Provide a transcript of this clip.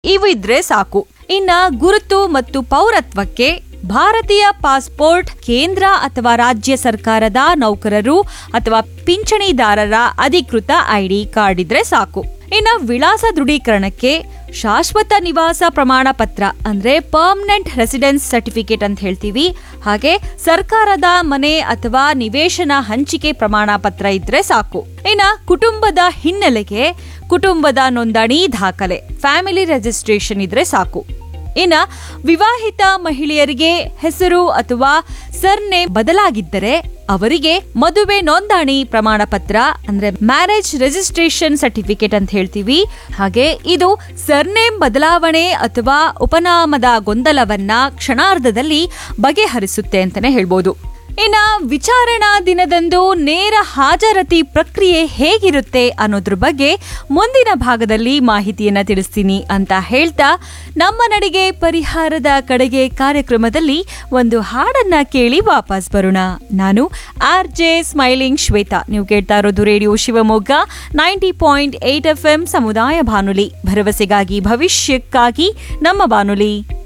ಇವು ಇದ್ರೆ ಸಾಕು ಇನ್ನ ಗುರುತು ಮತ್ತು ಪೌರತ್ವಕ್ಕೆ ಭಾರತೀಯ ಪಾಸ್ಪೋರ್ಟ್ ಕೇಂದ್ರ ಅಥವಾ ರಾಜ್ಯ ಸರ್ಕಾರದ ನೌಕರರು ಅಥವಾ ಪಿಂಚಣಿದಾರರ ಅಧಿಕೃತ ಐಡಿ ಕಾರ್ಡ್ ಇದ್ರೆ ಸಾಕು ಇನ್ನ ವಿಳಾಸ ದೃಢೀಕರಣಕ್ಕೆ ಶಾಶ್ವತ ನಿವಾಸ ಪ್ರಮಾಣ ಪತ್ರ ಅಂದ್ರೆ ಪರ್ಮನೆಂಟ್ ರೆಸಿಡೆನ್ಸ್ ಸರ್ಟಿಫಿಕೇಟ್ ಅಂತ ಹೇಳ್ತೀವಿ ಹಾಗೆ ಸರ್ಕಾರದ ಮನೆ ಅಥವಾ ನಿವೇಶನ ಹಂಚಿಕೆ ಪ್ರಮಾಣ ಪತ್ರ ಇದ್ರೆ ಸಾಕು ಇನ್ನ ಕುಟುಂಬದ ಹಿನ್ನೆಲೆಗೆ ಕುಟುಂಬದ ನೋಂದಣಿ ದಾಖಲೆ ಫ್ಯಾಮಿಲಿ ರಿಜಿಸ್ಟ್ರೇಷನ್ ಇದ್ರೆ ಸಾಕು ಇನ್ನ ವಿವಾಹಿತ ಮಹಿಳೆಯರಿಗೆ ಹೆಸರು ಅಥವಾ ಸರ್ನೇಮ್ ಬದಲಾಗಿದ್ದರೆ ಅವರಿಗೆ ಮದುವೆ ನೋಂದಣಿ ಪ್ರಮಾಣ ಪತ್ರ ಅಂದ್ರೆ ಮ್ಯಾರೇಜ್ ರಿಜಿಸ್ಟ್ರೇಷನ್ ಸರ್ಟಿಫಿಕೇಟ್ ಅಂತ ಹೇಳ್ತೀವಿ ಹಾಗೆ ಇದು ಸರ್ನೇಮ್ ಬದಲಾವಣೆ ಅಥವಾ ಉಪನಾಮದ ಗೊಂದಲವನ್ನ ಕ್ಷಣಾರ್ಧದಲ್ಲಿ ಬಗೆಹರಿಸುತ್ತೆ ಅಂತಾನೆ ಹೇಳ್ಬೋದು ಇನ್ನ ವಿಚಾರಣಾ ದಿನದಂದು ನೇರ ಹಾಜರಾತಿ ಪ್ರಕ್ರಿಯೆ ಹೇಗಿರುತ್ತೆ ಅನ್ನೋದ್ರ ಬಗ್ಗೆ ಮುಂದಿನ ಭಾಗದಲ್ಲಿ ಮಾಹಿತಿಯನ್ನ ತಿಳಿಸ್ತೀನಿ ಅಂತ ಹೇಳ್ತಾ ನಮ್ಮ ನಡಿಗೆ ಪರಿಹಾರದ ಕಡೆಗೆ ಕಾರ್ಯಕ್ರಮದಲ್ಲಿ ಒಂದು ಹಾಡನ್ನ ಕೇಳಿ ವಾಪಸ್ ಬರೋಣ ನಾನು ಆರ್ ಜೆ ಸ್ಮೈಲಿಂಗ್ ಶ್ವೇತಾ ನೀವು ಕೇಳ್ತಾ ಇರೋದು radio Shivamogga ninety point eight F M ಸಮುದಾಯ ಬಾನುಲಿ ಭರವಸೆಗಾಗಿ ಭವಿಷ್ಯಕ್ಕಾಗಿ ನಮ್ಮ ಬಾನುಲಿ